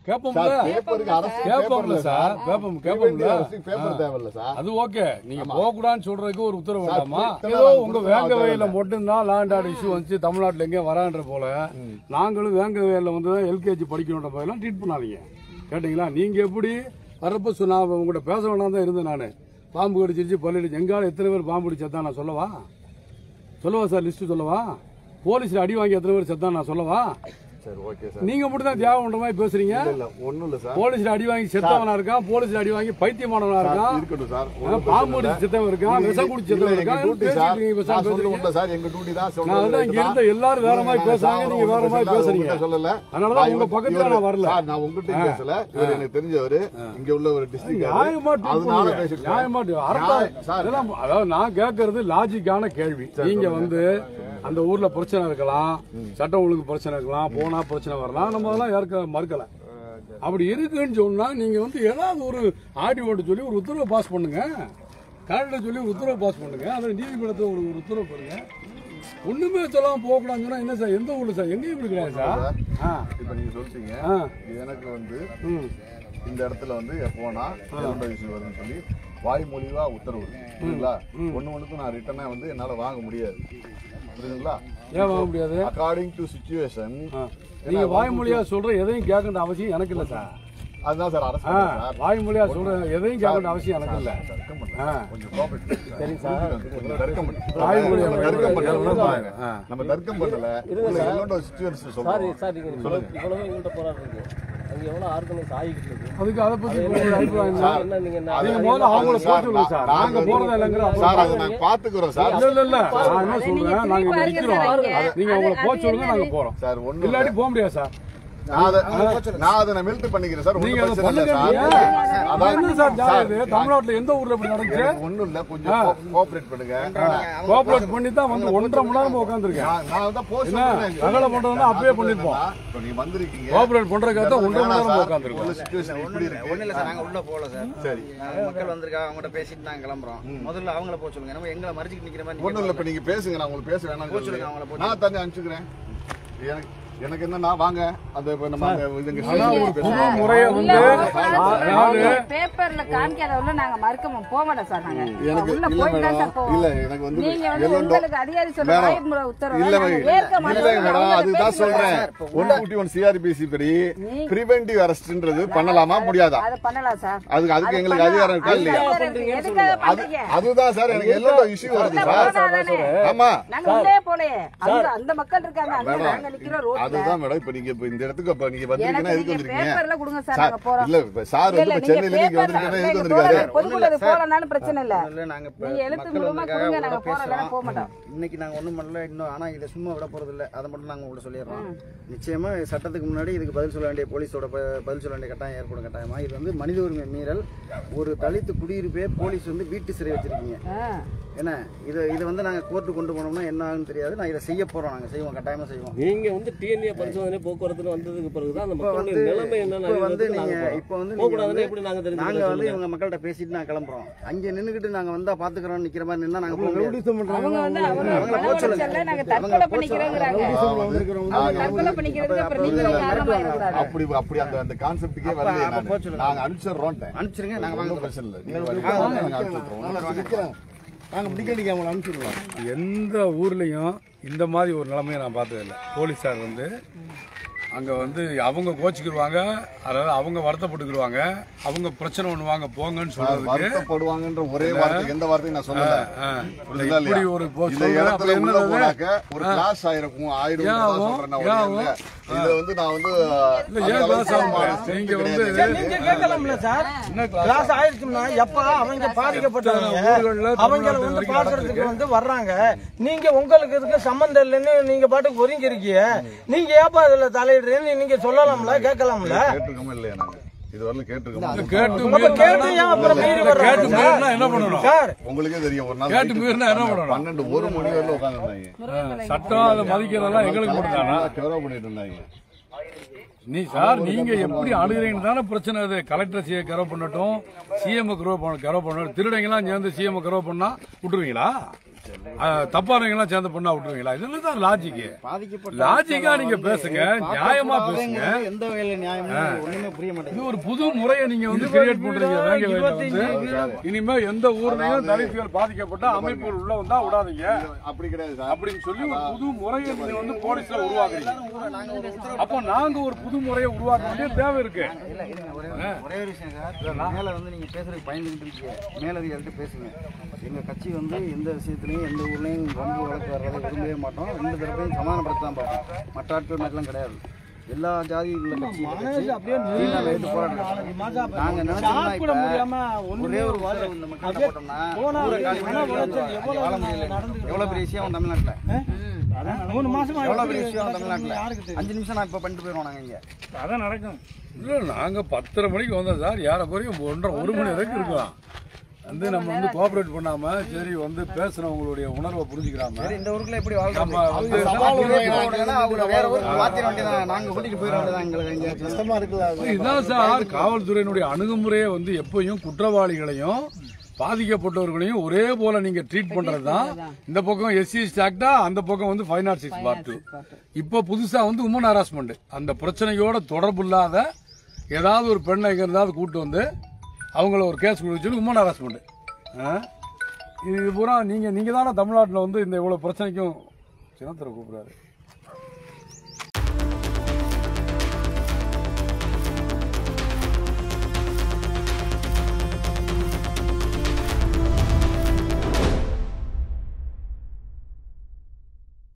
கேப்போம்ல பேப்பருக்கு அரசு கேப்போம்ல பேப்பர்ல சார் கேப்போம் கேப்போம்ல அரசு பேப்பர் தேவையில்ல சார் அது ஓகே நீங்க போக கூடாதுன்னு சொல்றதுக்கு ஒரு உத்தரவு சார், வேண்டாமா இத்தனை ஏதோ நாள் உங்க கொடுத்தா வேங்க அது வயல்ல மட்டும்தான் லேண்ட் ஆர்டர் இஷ்யூ வந்துச்சு தமிழ்நாட்டுல எங்கேயும் வரான்ற போல நாங்களும் வேங்க வயல்ல வந்து தான் எல்கேஜி படிக்கணுன்ற போதெல்லாம் ட்ரீட் பண்ணாதீங்க கேட்டீங்களா நீங்க எப்படி வர்றப்ப சொன்னா உங்கள்கிட்ட பேச வேணாம் தான் இருந்தேன் நான் பாம்பு கடிச்சிருச்சு பல்லிடுச்சு எங்கால எத்தனை பேர் பாம்பு கடிச்சு செத்தான் நான் சொல்லவா சொல்லவா சார் லிஸ்ட் சொல்லவா போலீஸ்ல அடி வாங்கி எத்தனை பேர் செத்தான் நான் சொல்லவா சரி ஓகே சார் நீங்க மட்டும் தான் தியாகம் பண்ற மாதிரி பேசுறீங்க இல்ல இல்ல ஒண்ணும் இல்ல சார் போலீஸ்ல அடி வாங்கி செத்தவனா இருக்கான் போலீஸ்ல அடி வாங்கி பைத்தியமானவனா இருக்கான் இருக்கட்டும் சார் ஆ, ஒண்ணும் பாம்பு பிரச்சனை கடிச்சு செத்தவன் இருக்கான் இல்ல, விஷம் குடிச்சு இல்ல, செத்தவன் எங்க இருக்கான் டியூட்டி சார் பேசிட்டு நீங்க நான் பேசாம சொல்றது பேசுறீங்க உண்மை சார் எங்க டியூட்டி தான் நான் சொல்றது அதான் இங்க இருந்த எல்லாரும் வேற மாதிரி பேசுறாங்க நீங்க வேற மாதிரி பேசுறீங்க சொல்லல அதனாலதான் நான் உங்க இவர்- பக்கத்துல இவர் நான் வரல. சார், நான் உங்ககிட்ட பேசல இவர் எனக்கு தெரிஞ்சவரு இங்க உள்ள ஒரு டிஸ்ட்ரிக்ட் நியாயமா treat அதனால பண்ணுங்க. பேசிட்டு நியாயமா treat- அர்த்தம் சார். இதெல்லாம் அதாவது நான் கேட்கறது லாஜிக்கான கேள்வி நீங்க வந்து அந்த ஊர்ல பிரச்சனை இருக்கலாம் சட்டம் ஒழுங்கு பிரச்சனை இருக்கலாம் போனா பிரச்சனை வரலாம் நம்ம அதெல்லாம் ஏற்க மறுக்கல அப்படி இருக்குன்னு சொன்னா நீங்க வந்து ஏதாவது ஒரு ஆடியோட சொல்லி ஒரு உத்தரவை பாஸ் பண்ணுங்க கலெக்டர் சொல்லி ஒரு உத்தரவு பாஸ் பண்ணுங்க அதை நீதிமன்றத்தில் ஒரு ஒரு உத்தரவு பண்ணுங்க ஒண்ணுமே சொல்லாம போகக்கூடாதுன்னு சொன்னா என்ன சார் எந்த ஊர்ல சார் எங்கேயும் இப்படி கிடையாது சார் ஆ இப்ப நீங்க சொல்லிட்டீங்க ஆ எனக்கு வந்து ம் இந்த இடத்துல வந்து போனா எலமெண்ட் இஷ்யூ வருதுன்னு சொல்லி வாய்மொழிவா உத்தரவு புரியுதுங்களா ஒண்ணு ஒண்ணுக்கு நான் ரிட்டர்னா வந்து என்னால வாங்க முடியாது புரியுதுங்களா ஏன் வாங்க முடியாது அக்கார்டிங் டு சுச்சுவேஷன் ஆ. நீங்க வாய்மொழியா சொல்ற எதையும் கேட்கற அவசியம் எனக்கு இல்ல சார் அதுதான் சார் அரசு ஆ, வாய்மொழியா சொல்ற எதையும் கேட்கற அவசியம் எனக்கு இல்ல தர்க்கம் பண்ணுங்க. ஆ. கொஞ்சம் cooperate பண்ணுங்க. கொஞ்சம் தர்க்கம் பண்ணுங்க. வாய்மொழியா நம்ம தர்க்கம் பண்ணல. பாருங்க. ஆ. நம்ம தர்க்கம் பண்ணல உள்ள எல்லோட situation சார் சொல்றோம். சார் நீங்க இவ்வளவு இவ்வளவு எங்கள்கிட்ட போராட்டம் இருக்கு அங்க எவ்வளவு ஆர்கனைஸ் ஆகிட்டு இருக்கு அதுக்கு அதை பத்தி உங்களுடைய அபிப்பிராயம் என்ன? சார், என்ன நீங்க அது- நீங்க முதல்ல அவங்கள அது சார், போட்டு விடுங்க சார். நான் நாங்க வந்து- போறதா இல்லைங்கிற சார் அப்புறம் அதை நாங்க பாத்துக்கிறோம் சார் இல்ல இல்ல இல்ல நான் என்ன அதை நீங்க சொல்றேன் நாங்க இங்க திருப்பி நிக்கிறோம் பாருங்க. நீங்க அவங்கள அது- போக அது சொல்லுங்க நாங்க என்னது? போறோம் சார் ஒண்ணு இல்லாட்டி போக முடியாது சார் நான் அதை நான் அதை நான் military பண்ணிக்கிறேன் சார் ஒண்ணும் நீங்க அதை பிரச்சனை இல்ல பண்ணுங்க சார் அதான் என்ன சார் ஜாதகம் இது? தமிழ்நாட்டுல எந்த ஊர்ல இப்படி நடந்துச்சு எனக்கு ஒண்ணும் இல்ல கொஞ்சம் கோஆபரேட் பண்ணுங்க கோஆபரேட் பண்ணி தான் வந்து ஒன்றரை மணி நேரம் உட்காந்துருக்கேன் நான் நான் தான் போஸ்ட் என்ன? ரகலை பண்றதுன்னா அப்பயே பண்ணிருப்போம். இப்போ நீங்க வந்திருக்கீங்க கோஆபரேட் பண்றதுக்காக தான் ஒன்றரை மணி நேரம் உட்காந்துருக்கோம் உள்ள situation இப்படி இருக்கு ஒண்ணு இல்ல சார் நாங்க உள்ள போகல சார் சரி நாங்க மக்கள் வந்திருக்காங்க அவங்ககிட்ட பேசிட்டு நாங்க கிளம்புறோம் முதல்ல அவங்கள போக சொல்லுங்க நம்ம எங்களை மறைச்சிட்டு நிக்கிற மாதிரி ஒண்ணும் இல்ல இப்ப நீங்க பேசுங்க நான் உங்களுக்கு பேச வேணாம் போக சொல்லுங்க அவங்கள போக நான் தண்ணி அனுப்பிச்சுக்கிறேன் எனக்கு எனக்கு என்னன்னா வாங்க அந்த இப்ப நம்ம அந்த இதுங்க ஆனா ஒரு பேசுவோம். புது முறையை உள்ள வந்து போகக்கூடாதுன்னு அதாவது சொல்றாங்க. பேப்பர்ல காமிக்காத உள்ள நாங்க மறுக்க போக மாட்டோம் சார் நாங்க எனக்கு உள்ள இல்ல போயிட்டு தான் சார் மேடம் போவோம் இல்ல எனக்கு வந்து நீங்க வந்து எல்லோ உங்களுக்கு அதிகாரி சொல்ற மேடம், வாய்முறை உத்தரவை இல்ல நாங்க மேடம் ஏற்க இல்ல மாட்டோம் மேடம் அவங்கள அதுதான் பேசி சொல்றேன் விடுறோம். ஒன் ஃபிஃப்டி ஒன் சிஆர்பிசி படி பிரிவென்டிவ் அரெஸ்ட்ன்றது பண்ணலாமா முடியாதா அதை பண்ணலாம் சார் அதுக்கு அதுக்கு எங்களுக்கு அதிகாரம் இருக்கா இல்லையா எதுக்காக அது பண்றீங்க அதுதான் சார் எனக்கு எல்லோட இஷ்யூ வருது சார் போனாதானே? ஆமா நாங்க உள்ளே போலையே அங்க அந்த மக்கள் இருக்காங்க அங்க நாங்க நிக்கிறோம் ரோட்ல அதுதான் மேடம் இப்ப நீங்க இப்ப இந்த இடத்துக்கு இப்ப நீங்க எனக்கு வந்திருக்கீங்கன்னா எதுக்கு நீங்க வந்திருக்கீங்க பேப்பர்ல கொடுங்க சார் சார் நாங்க போறோம் இல்ல இப்ப சார் இல்ல, வந்து இல்ல, இப்ப நீங்க சென்னையில நீங்க பேப்பர்ல வந்திருக்கீங்கன்னா எதுக்கு நீங்க வந்திருக்காரு பொதுக்குழுல போறனாலும் பிரச்சனை இல்ல இல்ல நாங்க இப்ப நீங்க எழுத்து மக்கள் மூலமா வந்திருக்காங்க, கொடுங்க, நாங்க உள்ள போறோம், இல்லைன்னா போக பேசுறோம். மாட்டோம். இன்னைக்கு நாங்க ஒண்ணும் பண்ணல இன்னும் ஆனா இதை சும்மா விட போறது இல்ல அதை மட்டும் நாங்க உங்கள்ட்ட சொல்லிடுறோம் நிச்சயமா சட்டத்துக்கு முன்னாடி இதுக்கு பதில் சொல்ல வேண்டிய போலீஸோட ப- பதில் சொல்ல வேண்டிய கட்டாயம் ஏற்படும் கட்டாயமா இது வந்து மனித உரிமை மீறல் ஒரு தலித்து குடியிருப்பே போலீஸ் வந்து வீட்டு சிறை வச்சிருக்கீங்க ஆ. என்ன இது இது வந்து நாங்க கோர்ட்டு கொண்டு போனோம்னா என்ன ஆகுன்னு தெரியாது நான் இதை செய்ய போறோம் நாங்க செய்வோம் கட்டாயமா செய்வோம் நீங்க வந்து டிஎன்ஏ பரிசோதனை போக்குவரத்துல வந்ததுக்கு பிறகுதான் அந்த இப்ப மக்களுடைய வந்து நிலைமை என்னன்னு இப்ப வந்து அறிவதற்கு நாங்க நீங்க போறோம். இப்ப வந்து நீங்க போகக்கூடாதுன்னு வந்து எப்படி நாங்க நாங்க தெரிஞ்சுக்கிறோம் வந்து சொல்லுங்க. இவங்க மக்கள்கிட்ட பேசிட்டு நாங்க கிளம்புறோம் அங்க நின்னுக்கிட்டு நாங்க வந்தா பாத்துக்கிறோம் நிக்கிற மாதிரி நின்னா நாங்க போக முடியாது அவங்க வந்து அவங்க அவங்கள போக சொல்லுங்க. மன உளைச்சல்ல நாங்க அவங்கள தற்கொலை போக பண்ணிக்கிறோங்கிறாங்க நாங்க அவங்க தற்கொலை வந்து பண்ணிக்கிறதுக்கு அப்புறம் அப்ப நீங்களும் வந்து காரணமா இருக்கக்கூடாது அப்படி அப்படி அந்த அந்த கான்செப்டுக்கே அப்ப- வரலையே அப்ப நானு. போக சொல்லுங்க. நாங்க அனுப்பிச்சிடுறோம் அனுப்பிச்சிருங்க நாங்க ஒன்றும் வாங்க பிரச்சனை இல்லை நீங்க வாங்க, நாங்க அனுப்பிச்சிடுறோம் நாங்க பிடிக்கடிக்கு அவங்களை அனுப்பிச்சிடுவோம் எந்த ஊர்லயும் இந்த மாதிரி ஒரு நிலைமையை நான் பார்த்ததில்லை போலீஸார் வந்து அங்க வந்து அவங்க கோச்சிக்கிடுவாங்க அதாவது அவங்க வருத்தப்பட்டுக்கிடுவாங்க அவங்க பிரச்சனை பண்ணுவாங்க போங்கன்னு சொல்றதுக்கு வருத்தப்படுவாங்கன்ற ஒரே வார்த்தை எந்த வார்த்தையும் நான் சொல்லல ஆ, புரியுதா இப்படி இல்லையா? ஒரு போ- இந்த சொல்றேன். இடத்துல அப்ப உள்ள என்னது? போனாக்க ஒரு கிளாஸ் ஆயிருக்கும் ஆயிடும் ஏன் ஆகும்? சொல்றேன் நான் ஏன் ஒரே ஆகும்? இல்ல. இதை வந்து நான் வந்து இல்ல, ஏன் class ஆகும்? நீங்க வந்து நீங்க கேட்கலாம்ல சார் கிளாஸ் ஆயிடுச்சுன்னா எப்ப அவங்க பாதிக்கப்பட்டவங்க ஊர்கள்ல அவங்கள தமிழ்நாட்டு வந்து வரைக்கும் பாக்குறதுக்கு வந்து வர்றாங்க நீங்க உங்களுக்கு இதுக்கு சம்பந்தம் இல்லைன்னு நீங்க பாட்டுக்கு ஒதுங்கி இருக்கீங்க நீங்க ஏப்பா இதுல தலையிடுறீன்னு நீங்க சொல்லலாம்ல கேட்கலாம்ல கேட்டிருக்கோமா இல்லையா நாங்க இது வரலும் கேட்டிருக்கோமா கேட்டு அப்ப கேட்டு ஏன் அப்புறம் மீறி மீறினா- கேட்டு வர்றாங்க மீறினா என்ன பண்ணணும் சார் உங்களுக்கே தெரியும் ஒரு நாள் கேட்டு night மீறினா என்ன பண்ணணும்? பன்னெண்டு ஒரு மணி வரல உட்காந்துருந்தாங்க சட்டம் அதை மதிக்கிறதெல்லாம் எங்களுக்கு மட்டும்தானா கெவரா பண்ணிட்டு இருந்தாங்க நீ சார் நீங்க எப்படி அணுகிறீங்கன்னு தானே பிரச்சனை அது கலெக்டர் சிஏ கரவு பண்ணட்டும் சிஎம் கரவு பண்ண கரவு பண்ணட்டும் திருடங்கெல்லாம் சேர்ந்து சிஎம் கரவு பண்ணா விட்டுருவீங்களா தப்பானவங்களாம் சேர்ந்து பண்ணா விட்டுருவீங்களா இதெல்லாம் தான் லாஜிக்கு பாதிக்கப்பட்ட லாஜிக்கா ஆட்களை நீங்க வந்து பேசுங்க, பார்க்க நியாயமா கூடாதுங்கிறது பேசுங்க. எந்த வகையில நியாயம்னு ஒண்ணுமே புரிய இது மாட்டேங்குது ஒரு புது முறையை நீங்க வந்து கிரியேட் பண்றீங்க வேங்க வந்து இனிமே எந்த ஊர்லயும் தலித்துகள் பாதிக்கப்பட்ட அமைப்புகள் உள்ள வந்தா விடாதீங்க அப்படி கிடையாது சார் அப்படின்னு சொல்லி ஒரு புது முறையை நீங்க வந்து போலீஸ்ல உருவாக்குறீங்க அப்போ நாங்க ஒரு புது முறையை உருவாக்க வேண்டிய தேவை இருக்கு இல்ல இருங்க ஒரே ஒரு- ஒரே ஒரு விஷயம் சார் மேல வந்து நீங்க பேசுறதுக்கு பயந்துகிட்டு இருக்கீங்க மேலதிகாரிட்ட பேசுங்க எங்க கட்சி வந்து எந்த விஷயத்துலயும் எந்த ஊர்லயும் வம்பு வழக்கு வர்றதை விரும்பவே மாட்டோம் ரெண்டு தரப்பையும் சமாதானப்படுத்த தான் பார்ப்போம் மற்ற ஆட்கள் மாதிரிலாம் கிடையாது எல்லா ஜாதி உள்ள கட்சி எங்க கட்சி. நீண்ட நாள் போராட்டம் நாங்க நினைச்சோம்னா சாப்பிட முடியாம இப்ப ஒண்ணுமே ஒரே ஒரு வாரம் இந்த மக்கள்கிட்ட போட்டோம்னா போனா ஊரை காலி பண்ணி மன வெளியே உளைச்சல் வந்துருவாங்க. எவ்வளவு வாழ முடியல நடந்துக்கிட்டு எவ்வளவு பெரிய விஷயம் தமிழ்நாட்டுல மூணு மாசமா எவ்வளவு பெரிய விஷயம் யாருக்கு தமிழ்நாட்டுல தெரியும்? அஞ்சு நிமிஷம் நான் இப்ப பண்ணிட்டு போயிடுவோம் நாங்க இங்க அதான் நடக்கும் இல்ல நாங்க பத்தரை மணிக்கு வந்தோம் சார் யார குறையும் ஒன்றரை ஒரு மணி வரைக்கும் இருக்கலாம் வந்து நம்ம வந்து கோஆபரேட் பண்ணாம சரி வந்து பேசுறவங்களுடைய உணர்வை புரிஞ்சுக்கிறாம சரி இந்த ஊருக்குள்ள எப்படி நம்ம வாழ்றாங்க வந்து சவால் விடுறாங்கன்னா அவங்க வேற ஊருக்கு மாத்திர வேண்டியதான் நாங்க கூட்டிட்டு போயிட வேண்டியதான் எங்களுக்கு இங்க கஷ்டமா இருக்குல்ல இதுதான் சார் காவல்துறையினுடைய அணுகுமுறையை வந்து எப்பயும் குற்றவாளிகளையும் பாதிக்கப்பட்டவர்களையும் ஒரே போல நீங்க ட்ரீட் பண்றது தான் இந்த பக்கம் எஸ்சி ஆக்டா அந்த பக்கம் வந்து five naught six part two இப்போ புதுசா வந்து உமன் ஹராஸ்மெண்ட் அந்த பிரச்சனையோட தொடர்பு இல்லாத ஏதாவது ஒரு பெண்ணை எங்க இருந்தாவது கூட்டு வந்து அவங்கள ஒரு கேஸ் கொடுக்க சொல்லி உமன் ஹராஸ்மெண்ட் இது பூரா நீங்க நீங்க தானே தமிழ்நாட்டில் வந்து இந்த இவ்வளவு பிரச்சனைக்கும் சின்னத்தரை கூப்பிடுறாரு